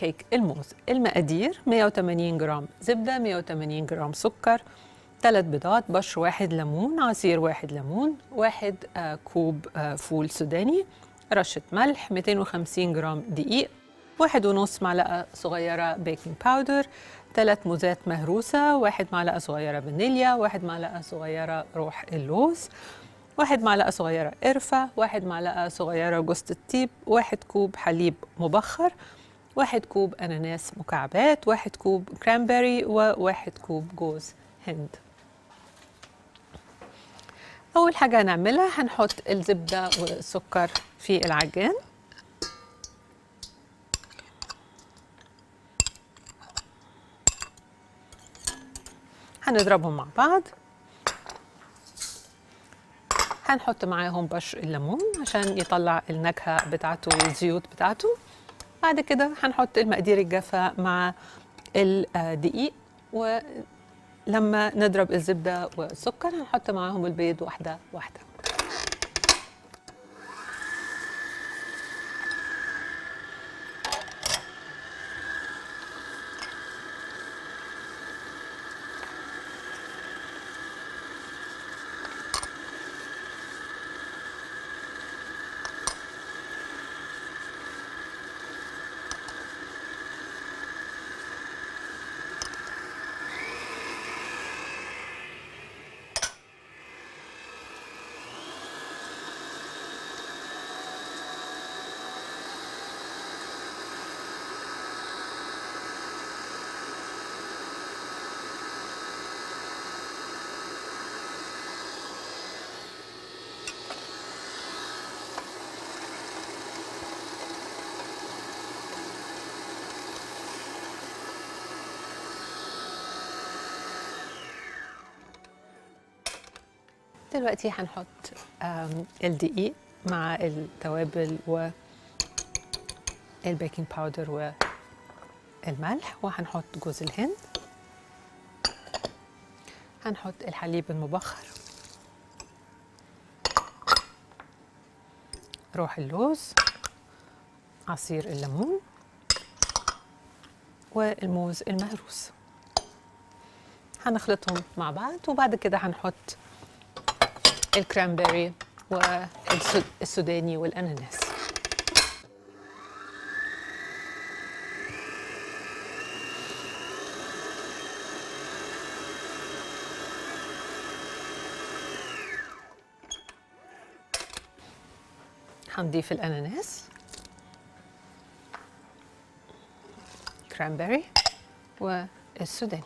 كيك الموز المقادير 180 جرام زبدة 180 جرام سكر ثلاث بيضات بشر واحد ليمون عصير واحد ليمون واحد آه، كوب آه، فول سوداني رشة ملح 250 جرام دقيق واحد ونص معلقة صغيرة بيكنج باودر ثلاث موزات مهروسة واحد معلقة صغيرة فانيليا واحد معلقة صغيرة روح اللوز واحد معلقة صغيرة قرفة واحد معلقة صغيرة جوز الطيب واحد كوب حليب مبخر واحد كوب أناناس مكعبات واحد كوب كرانبيري وواحد كوب جوز هند أول حاجة هنعملها هنحط الزبدة والسكر في العجان هنضربهم مع بعض هنحط معاهم بشر الليمون عشان يطلع النكهة بتاعته والزيوت بتاعته بعد كده هنحط المقادير الجافة مع الدقيق ولما نضرب الزبدة والسكر هنحط معاهم البيض واحدة واحدة دلوقتي هنحط آم، الدقيق مع التوابل والبيكنج باودر والملح وهنحط جوز الهند هنحط الحليب المبخر روح اللوز عصير الليمون والموز المهروس هنخلطهم مع بعض وبعد كده هنحط الكرانبيري والسوداني والاناناس هنضيف الاناناس كرانبيري والسوداني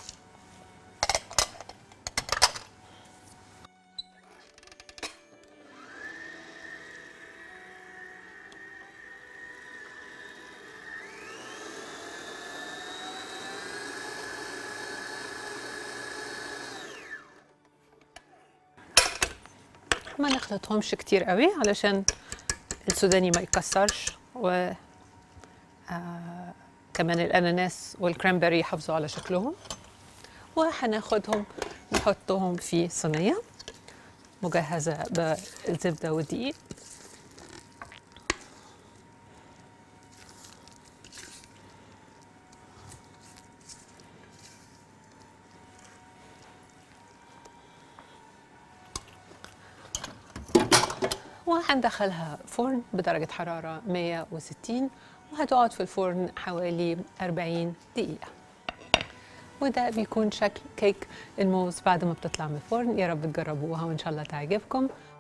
ما نخلطهمش كتير قوي علشان السوداني ما يكسرش و آه كمان الاناناس والكرانبيري يحافظوا على شكلهم وهناخدهم نحطهم في صينيه مجهزه بالزبده والدقيق وهندخلها فرن بدرجة حرارة 160 وهتقعد في الفرن حوالي 40 دقيقة وده بيكون شكل كيك الموز بعد ما بتطلع من الفرن يا رب تجربوها وإن شاء الله تعجبكم